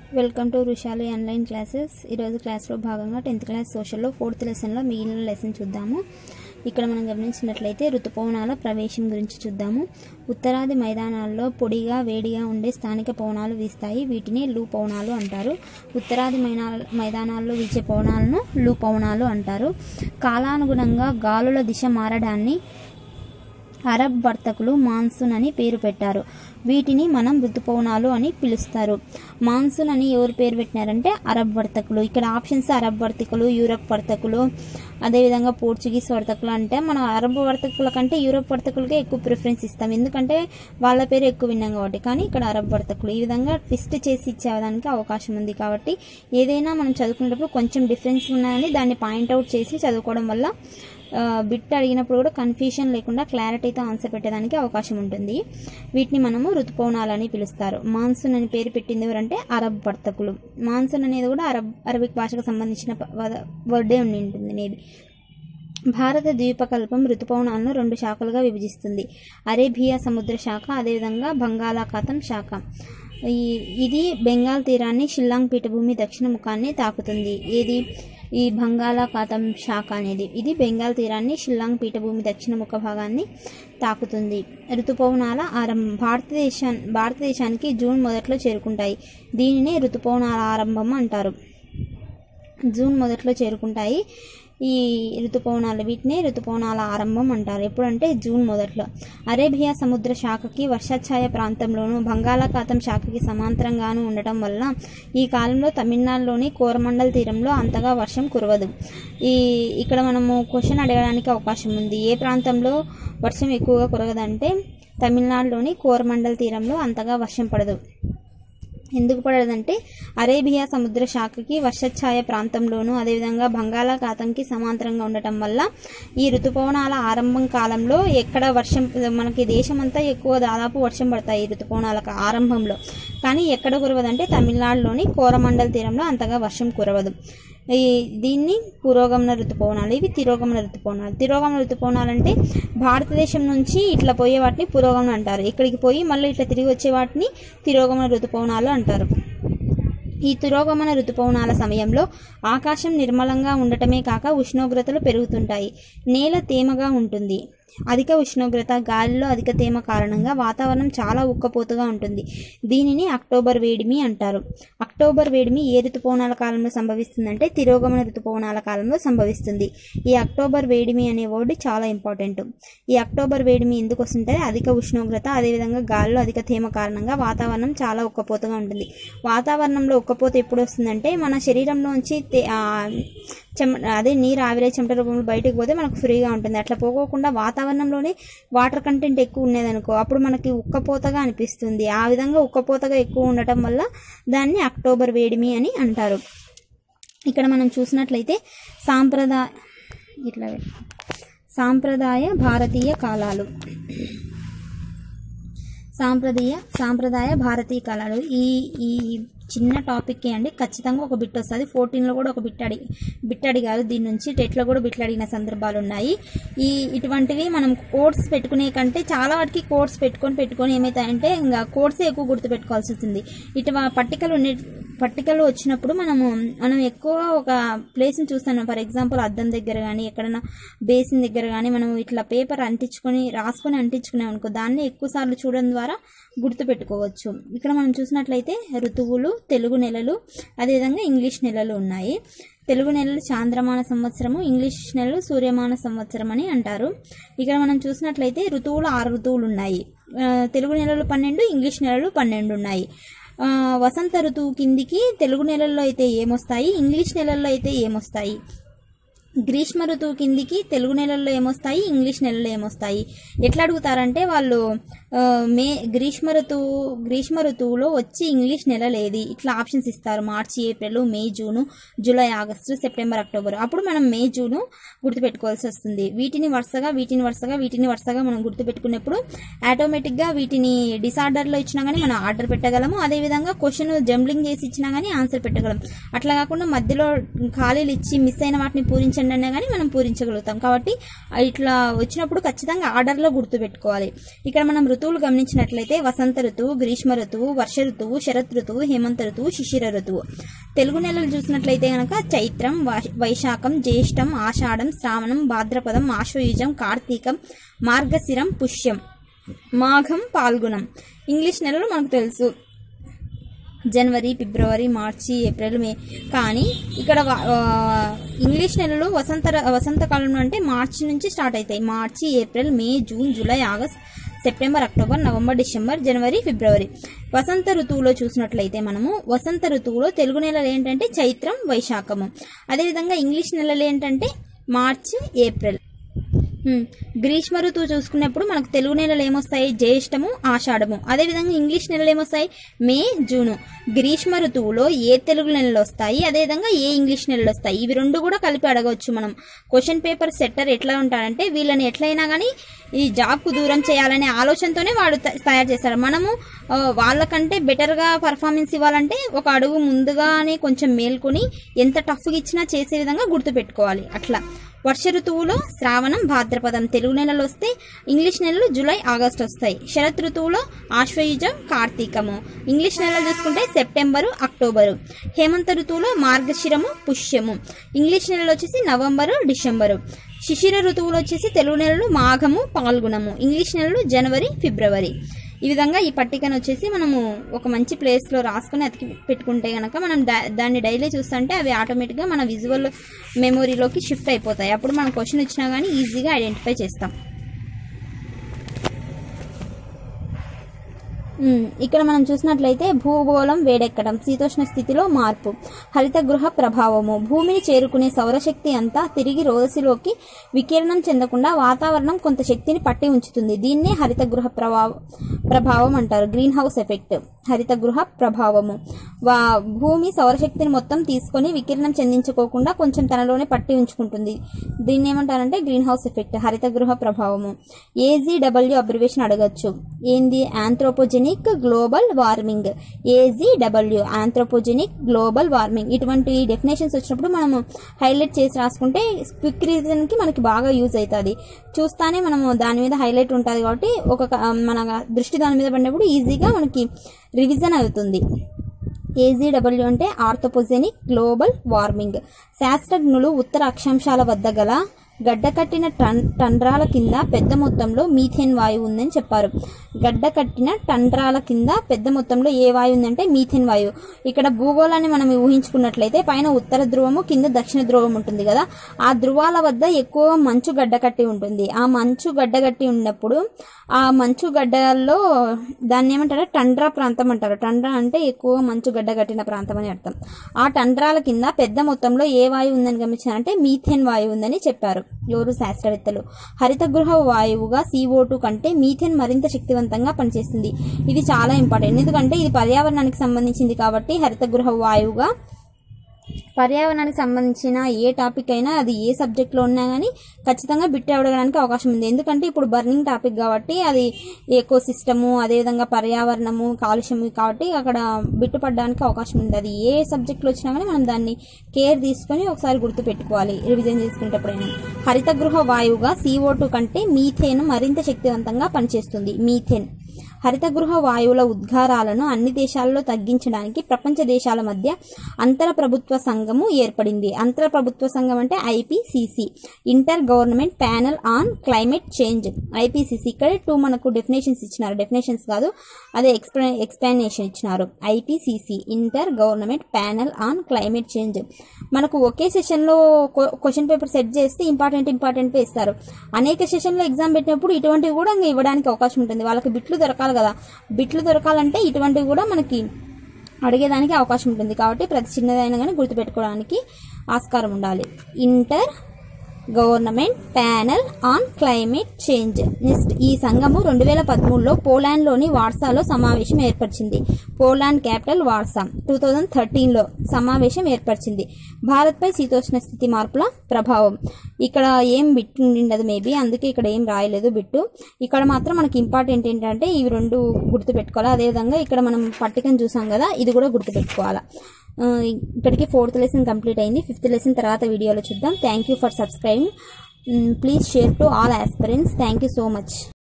Welcome to Rushali online classes ఈరోజు క్లాస్లో భాగంగా టెన్త్ క్లాస్ సోషల్లో ఫోర్త్ లెసన్లో మిగిలిన లెసన్ చూద్దాము ఇక్కడ మనం గమనించినట్లయితే ఋతుపవనాల ప్రవేశం గురించి చూద్దాము ఉత్తరాది మైదానాల్లో పొడిగా వేడిగా ఉండే స్థానిక పవనాలు వీస్తాయి వీటిని లూ పవనాలు అంటారు ఉత్తరాది మైనా మైదానాల్లో వీచే పవనాలను లూ పవనాలు అంటారు కాలానుగుణంగా గాలుల దిశ మారడాన్ని అరబ్ వర్తకులు మాన్సూన్ అని పేరు పెట్టారు వీటిని మనం ఋతుపవనాలు అని పిలుస్తారు మాన్సూన్ అని ఎవరు పేరు పెట్టినారంటే అరబ్ వర్తకులు ఇక్కడ ఆప్షన్స్ అరబ్ వర్తకులు యూరప్ వర్తకులు అదేవిధంగా పోర్చుగీస్ వర్తకులు అంటే మనం అరబ్ వర్తకుల కంటే యూరప్ వర్తకులకే ఎక్కువ ప్రిఫరెన్స్ ఇస్తాం ఎందుకంటే వాళ్ళ పేరు ఎక్కువ విన్నాం కాబట్టి కానీ ఇక్కడ అరబ్ వర్తకులు ఈ విధంగా ట్విస్ట్ చేసి ఇచ్చేదానికి అవకాశం ఉంది కాబట్టి ఏదైనా మనం చదువుకునేటప్పుడు కొంచెం డిఫరెన్స్ ఉన్నాయని దాన్ని పాయింట్అవుట్ చేసి చదువుకోవడం వల్ల ఆ, బిట్ అడిగినప్పుడు కూడా కన్ఫ్యూషన్ లేకుండా క్లారిటీతో ఆన్సర్ పెట్టడానికి అవకాశం ఉంటుంది వీటిని మనము ఋతుపవనాలని పిలుస్తారు మాన్సూన్ అని పేరు పెట్టింది ఎవరంటే అరబ్ వర్తకులు మాన్సూన్ అనేది కూడా అరబ్ అరబిక్ భాషకు సంబంధించిన ప- వద- వర్డే ఉండి ఉంటుంది మేబీ భారత ద్వీపకల్పం ఋతుపవనాలను రెండు శాఖలుగా విభజిస్తుంది అరేబియా సముద్ర శాఖ అదేవిధంగా బంగాళాఖాతం శాఖ ఈ ఇది బెంగాల్ తీరాన్ని షిల్లాంగ్ పీఠభూమి దక్షిణ ముఖాన్ని తాకుతుంది ఏది ఈ బంగాళాఖాతం శాఖ అనేది ఇది బెంగాల్ తీరాన్ని షిల్లాంగ్ పీఠభూమి దక్షిణ ముఖ భాగాన్ని తాకుతుంది ఋతుపవనాల ఆరంభం భారతదేశా భారతదేశానికి జూన్ మొదట్లో చేరుకుంటాయి దీనినే ఋతుపవనాల ఆరంభం అంటారు జూన్ మొదట్లో చేరుకుంటాయి ఈ ఋతుపవనాలు వీటిని ఋతుపవనాల ఆరంభం అంటారు ఎప్పుడంటే జూన్ మొదట్లో అరేబియా సముద్ర శాఖకి వర్షాఛాయ ప్రాంతంలోనూ బంగాళాఖాతం శాఖకి సమాంతరంగాను ఉండటం వల్ల ఈ కాలంలో తమిళనాడులోని కోరమండల్ తీరంలో అంతగా వర్షం కురవదు ఈ ఇక్కడ మనము క్వశ్చన్ అడగడానికి అవకాశం ఉంది ఏ ప్రాంతంలో వర్షం ఎక్కువగా కురవదంటే తమిళనాడులోని కోరమండల్ తీరంలో అంతగా వర్షం పడదు ఎందుకు పడదంటే అరేబియా సముద్ర శాఖకి వర్షఛాయ ప్రాంతంలోనూ అదేవిధంగా బంగాళాఖాతంకి సమాంతరంగా ఉండటం వల్ల ఈ ఋతుపవనాల ఆరంభం కాలంలో ఎక్కడ వర్షం మనకి దేశమంతా ఎక్కువ దాదాపు వర్షం పడతాయి ఈ ఋతుపవనాల కా- ఆరంభంలో కానీ ఎక్కడ కురవదంటే తమిళనాడులోని కోరమండల్ తీరంలో అంతగా వర్షం కురవదు ఈ దీన్ని పురోగమన ఋతుపవనాలు ఇవి తిరోగమన ఋతుపవనాలు తిరోగమన ఋతుపవనాలు అంటే భారతదేశం నుంచి ఇట్లా పోయే వాటిని పురోగమన అంటారు ఇక్కడికి పోయి మళ్ళీ ఇట్లా తిరిగి వచ్చే వాటిని తిరోగమన ఋతుపవనాలు అంటారు ఈ తిరోగమన ఋతుపవనాల సమయంలో ఆకాశం నిర్మలంగా ఉండటమే కాక ఉష్ణోగ్రతలు పెరుగుతుంటాయి నేల తేమగా ఉంటుంది అధిక ఉష్ణోగ్రత గాలిలో అధిక తేమ కారణంగా వాతావరణం చాలా ఉక్కపోతగా ఉంటుంది దీనిని అక్టోబర్ వేడిమి అంటారు అక్టోబర్ వేడిమి ఏ ఋతుపవనాల కాలంలో సంభవిస్తుందంటే తిరోగమన ఋతుపవనాల కాలంలో సంభవిస్తుంది ఈ అక్టోబర్ వేడిమి అనే వర్డ్ చాలా ఇంపార్టెంట్ ఈ అక్టోబర్ వేడిమి ఎందుకు వస్తుంటే అధిక ఉష్ణోగ్రత అదేవిధంగా గాలిలో అధిక తేమ కారణంగా వాతావరణం చాలా ఉక్కపోతగా ఉంటుంది వాతావరణంలో ఉక్కపోత ఎప్పుడు వస్తుందంటే మన శరీరంలోంచి తే- ఆ, చెమ అదే నీరు ఆవిరే చెమట రూపంలో బయటకు పోతే మనకు ఫ్రీగా ఉంటుంది అట్లా పోకోకుండా వాతావరణంలోనే వాటర్ కంటెంట్ ఎక్కువ ఉన్నదనుకో అప్పుడు మనకి ఉక్కపోతగా అనిపిస్తుంది ఆ విధంగా ఉక్కపోతగా ఎక్కువ ఉండటం వల్ల దాన్ని అక్టోబర్ వేడిమి అని అంటారు ఇక్కడ మనం చూసినట్లయితే సాంప్రదాయ ఇట్లా పెట్టు. సాంప్రదాయ భారతీయ కాలాలు సాంప్రదాయ సాంప్రదాయ భారతీయ కళలు ఈ ఈ చిన్న టాపిక్కే అండి ఖచ్చితంగా ఒక బిట్ వస్తుంది ఫోర్టీన్లో కూడా ఒక బిట్ అడిగి బిట్ అడిగారు దీని నుంచి టెట్లో కూడా బిట్లు అడిగిన సందర్భాలు ఉన్నాయి ఈ ఇటువంటివి మనం కోడ్స్ పెట్టుకునే కంటే చాలా వాటికి కోడ్స్ పెట్టుకొని పెట్టుకొని ఏమవుతాయంటే ఇంకా కోడ్సే ఎక్కువ గుర్తు పెట్టుకోవాల్సి వస్తుంది ఇటు పట్టికలు ఉండే పట్టికలు వచ్చినప్పుడు మనము మనం ఎక్కువ ఒక ప్లేస్ని చూస్తాను ఫర్ ఎగ్జాంపుల్ అద్దం దగ్గర కానీ ఎక్కడైనా బేసిన్ దగ్గర కానీ మనం ఇట్లా పేపర్ అంటించుకొని రాసుకొని అంటించుకున్నాం అనుకో దాన్ని ఎక్కువ సార్లు చూడడం ద్వారా గుర్తు పెట్టుకోవచ్చు ఇక్కడ మనం చూసినట్లయితే ఋతువులు తెలుగు నెలలు అదేవిధంగా ఇంగ్లీష్ నెలలు ఉన్నాయి తెలుగు నెలలు చాంద్రమాన సంవత్సరము ఇంగ్లీష్ నెలలు సూర్యమాన సంవత్సరం అని అంటారు ఇక్కడ మనం చూసినట్లయితే ఋతువులు ఆరు ఋతువులు ఉన్నాయి ఆ, తెలుగు నెలలు పన్నెండు ఇంగ్లీష్ నెలలు పన్నెండు ఉన్నాయి ఆ, వసంత ఋతువు కిందికి తెలుగు నెలల్లో అయితే ఏమొస్తాయి ఇంగ్లీష్ నెలల్లో అయితే ఏమొస్తాయి గ్రీష్మ ఋతువు కిందికి తెలుగు నెలల్లో ఏమొస్తాయి ఇంగ్లీష్ నెలల్లో ఏమొస్తాయి ఎట్లా అడుగుతారంటే వాళ్ళు ఆ, మే గ్రీష్మ ఋతువు గ్రీష్మ ఋతువులో వచ్చి ఇంగ్లీష్ నెల లేది ఇట్లా ఆప్షన్స్ ఇస్తారు మార్చి April May June July August September October అప్పుడు మనం మే జూను గుర్తుపెట్టుకోవాల్సి వస్తుంది వీటిని వరుసగా వీటిని వరుసగా వీటిని వరుసగా మనం గుర్తుపెట్టుకున్నప్పుడు ఆటోమేటిక్గా వీటిని డిసార్డర్లో ఇచ్చినా కానీ మనం ఆర్డర్ పెట్టగలము అదేవిధంగా క్వశ్చన్ జంబ్లింగ్ చేసి ఇచ్చినా కానీ ఆన్సర్ పెట్టగలం అట్లా కాకుండా మధ్యలో ఖాళీలు ఇచ్చి మిస్ అయిన వాటిని పూరించండి సెకండ్ అనే కానీ మనం పూరించగలుగుతాం కాబట్టి ఇట్లా వచ్చినప్పుడు ఖచ్చితంగా ఆర్డర్లో గుర్తుపెట్టుకోవాలి ఇక్కడ మనం ఋతువులు గమనించినట్లయితే వసంత ఋతువు గ్రీష్మ ఋతువు వర్ష ఋతువు శరత్ ఋతువు హేమంత ఋతువు శిశిర ఋతువు తెలుగు నెలలు చూసినట్లయితే గనక చైత్రం వా- వైశాఖం జ్యేష్టం ఆషాఢం శ్రావణం భాద్రపదం ఆశ్వయుజం కార్తీకం మార్గశిరం పుష్యం మాఘం పాల్గొనం ఇంగ్లీష్ నెలలు మనకు తెలుసు జనవరి ఫిబ్రవరి మార్చి ఏప్రిల్ మే కానీ ఇక్కడ వ- ఆ, ఇంగ్లీష్ నెలలు వసంత ర- వసంతకాలం అంటే మార్చి నుంచి స్టార్ట్ అవుతాయి మార్చి April May June July August September October November December జనవరి ఫిబ్రవరి వసంత ఋతువులో చూసినట్లయితే మనము వసంత ఋతువులో తెలుగు నెలలు ఏంటంటే చైత్రం వైశాఖము అదేవిధంగా ఇంగ్లీష్ నెలలు ఏంటంటే మార్చి ఏప్రిల్ హ్మ్. గ్రీష్మ ఋతువు చూసుకున్నప్పుడు మనకు తెలుగు నెలలు ఏమొస్తాయి జ్యేష్టము ఆషాఢము అదేవిధంగా ఇంగ్లీష్ నెలలు ఏమొస్తాయి మే జూను గ్రీష్మ ఋతువులో ఏ తెలుగు నెలలు వస్తాయి అదేవిధంగా ఏ ఇంగ్లీష్ నెలలు వస్తాయి ఇవి రెండు కూడా కలిపి అడగవచ్చు మనం క్వశ్చన్ పేపర్ సెట్టర్ ఎట్లా ఉంటాడంటే వీళ్ళని ఎట్లయినా కానీ ఈ జాబ్కు దూరం చేయాలనే ఆలోచనతోనే వాడు త- తయారు చేస్తాడు మనము ఆ, వాళ్ళకంటే బెటర్గా పర్ఫార్మెన్స్ ఇవ్వాలంటే ఒక అడుగు ముందుగానే కొంచెం మేల్కొని ఎంత టఫ్గా ఇచ్చినా చేసే విధంగా గుర్తుపెట్టుకోవాలి అట్లా వర్ష ఋతువులో శ్రావణం భాద్రపదం తెలుగు నెలలు వస్తే ఇంగ్లీష్ నెలలు జూలై ఆగస్ట్ వస్తాయి శరత్ ఋతువులో ఆశ్వయుజం కార్తీకము ఇంగ్లీష్ నెలలు చూసుకుంటే సెప్టెంబరు అక్టోబరు హేమంత ఋతువులో మార్గశిరము పుష్యము ఇంగ్లీష్ నెలలు వచ్చేసి నవంబరు డిసెంబరు శిశిర ఋతువులో వచ్చేసి తెలుగు నెలలు మాఘము పాల్గొనము ఇంగ్లీష్ నెలలు జనవరి ఫిబ్రవరి ఈ విధంగా ఈ పట్టికను వచ్చేసి మనము ఒక మంచి ప్లేస్లో రాసుకొని అతికి పెట్టుకుంటే కనుక మనం దా- దాన్ని డైలీ చూస్తుంటే అవి ఆటోమేటిక్గా మన విజువల్ మెమొరీలోకి షిఫ్ట్ అయిపోతాయి అప్పుడు మనం క్వశ్చన్ ఇచ్చినా కానీ ఈజీగా ఐడెంటిఫై చేస్తాం ఉమ్, ఇక్కడ మనం చూసినట్లయితే భూగోళం వేడెక్కడం శీతోష్ణ స్థితిలో మార్పు హరిత గృహ ప్రభావము భూమిని చేరుకునే సౌరశక్తి అంతా తిరిగి రోదసిలోకి వికిరణం చెందకుండా వాతావరణం కొంత శక్తిని పట్టి ఉంచుతుంది దీన్నే హరిత గృహ ప్రభావ ప్రభావం అంటారు గ్రీన్ హౌస్ ఎఫెక్ట్ హరిత గృహ ప్రభావము వా భూమి సౌరశక్తిని మొత్తం తీసుకొని వికిరణం చెందించుకోకుండా కొంచెం తనలోనే పట్టి ఉంచుకుంటుంది దీన్ని ఏమంటారంటే గ్రీన్ హౌస్ ఎఫెక్ట్ హరిత గృహ ప్రభావము ఏజీడబ్ల్యూ అబ్రివేషన్ అడగచ్చు ఏంది anthropogenic global warming AGW anthropogenic global warming ఇటువంటి డెఫినేషన్స్ వచ్చినప్పుడు మనము హైలైట్ చేసి రాసుకుంటే క్విక్ రీజన్ కి మనకి బాగా యూజ్ అవుతుంది చూస్తానే మనము దాని మీద హైలైట్ ఉంటుంది కాబట్టి ఒక క- మన దృష్టి దాని మీద పడినప్పుడు ఈజీగా మనకి రివిజన్ అవుతుంది ఏజీడబ్ల్యూ అంటే ఆర్థోపోజెనిక్ గ్లోబల్ వార్మింగ్ శాస్త్రజ్ఞులు ఉత్తర అక్షాంశాల వద్ద గల గడ్డకట్టిన టన్ టండ్రాల కింద పెద్ద మొత్తంలో మీథేన్ వాయువు ఉందని చెప్పారు గడ్డకట్టిన టండ్రాల కింద పెద్ద మొత్తంలో ఏ వాయువు ఉందంటే మీథేన్ వాయువు ఇక్కడ భూగోళాన్ని మనం ఊహించుకున్నట్లయితే పైన ఉత్తర ధ్రువము కింద దక్షిణ ధ్రువం ఉంటుంది కదా ఆ ధ్రువాల వద్ద ఎక్కువ మంచు గడ్డకట్టి ఉంటుంది ఆ మంచు గడ్డగట్టి ఉన్నప్పుడు ఆ మంచు గడ్డల్లో దాన్ని ఏమంటారు టండ్రా ప్రాంతం అంటారు టండ్రా అంటే ఎక్కువ మంచు గడ్డగట్టిన ప్రాంతం అని అర్థం ఆ టండ్రాల కింద పెద్ద మొత్తంలో ఏ వాయువు ఉందని గమనించారంటే మీథేన్ వాయువు ఉందని చెప్పారు ఎవరు శాస్త్రవేత్తలు హరిత గృహ వాయువుగా CO2 టూ కంటే మీథేన్ మరింత శక్తివంతంగా పనిచేస్తుంది ఇది చాలా ఇంపార్టెంట్ ఎందుకంటే ఇది పర్యావరణానికి సంబంధించింది కాబట్టి హరిత గృహ వాయువుగా పర్యావరణానికి సంబంధించిన ఏ టాపిక్ అయినా అది ఏ సబ్జెక్ట్లో ఉన్నా కానీ ఖచ్చితంగా బిట్ అడగడానికి అవకాశం ఉంది ఎందుకంటే ఇప్పుడు బర్నింగ్ టాపిక్ కాబట్టి అది ఎకో సిస్టము అదేవిధంగా పర్యావరణము కాలుష్యం కాబట్టి అక్కడ బిట్టు పడడానికి అవకాశం ఉంది అది ఏ సబ్జెక్ట్లో వచ్చినా కానీ మనం దాన్ని కేర్ తీసుకొని ఒకసారి గుర్తు పెట్టుకోవాలి రివిజన్ చేసుకునేటప్పుడైనా హరిత గృహ వాయువుగా CO2 టూ కంటే మీథేన్ మరింత శక్తివంతంగా పనిచేస్తుంది మీథేన్ హరిత గృహ వాయువుల ఉద్గారాలను అన్ని దేశాల్లో తగ్గించడానికి ప్రపంచ దేశాల మధ్య అంతర ప్రభుత్వ సంఘము ఏర్పడింది అంతర ప్రభుత్వ సంఘం అంటే IPCC inter government panel on climate change IPCC ఇక్కడ టూ మనకు డెఫినేషన్స్ ఇచ్చినారు డెఫినేషన్స్ కాదు అదే ఎక్స్ప్లె ఎక్స్ప్లెనేషన్ ఇచ్చినారు IPCC inter government panel on climate change మనకు ఒకే సెషన్లో క్వశ్చన్ పేపర్ సెట్ చేస్తే ఇంపార్టెంట్ ఇంపార్టెంట్ ఇస్తారు అనేక సెషన్లో ఎగ్జామ్ పెట్టినప్పుడు ఇటువంటివి కూడా ఇంకా ఇవ్వడానికి అవకాశం ఉంటుంది వాళ్ళకి బిట్లు దొరకాలి కదా బిట్లు దొరకాలంటే ఇటువంటివి కూడా మనకి అడిగేదానికి అవకాశం ఉంటుంది కాబట్టి ప్రతి చిన్నదైనా కానీ గుర్తుపెట్టుకోవడానికి ఆస్కారం ఉండాలి inter government panel on climate change next ఈ సంఘము రెండు వేల పదమూడులో పోలాండ్లోని వార్సాలో సమావేశం ఏర్పరిచింది Poland capital Warsaw two thousand థర్టీన్లో సమావేశం ఏర్పరిచింది భారత్పై శీతోష్ణ స్థితి మార్పుల ప్రభావం ఇక్కడ ఏం బిట్ ఉండదు మేబీ అందుకే ఇక్కడ ఏం రాయలేదు బిట్టు ఇక్కడ మాత్రం మనకి ఇంపార్టెంట్ ఏంటంటే ఇవి రెండు గుర్తుపెట్టుకోవాలి అదేవిధంగా ఇక్కడ మనం పట్టికను చూసాం కదా ఇది కూడా గుర్తుపెట్టుకోవాలి ఆ, ఇక్కడికి ఫోర్త్ లెసన్ కంప్లీట్ అయింది ఫిఫ్త్ లెసన్ తర్వాత వీడియోలో చూద్దాం thank you for subscribing please share to all aspirants thank you so much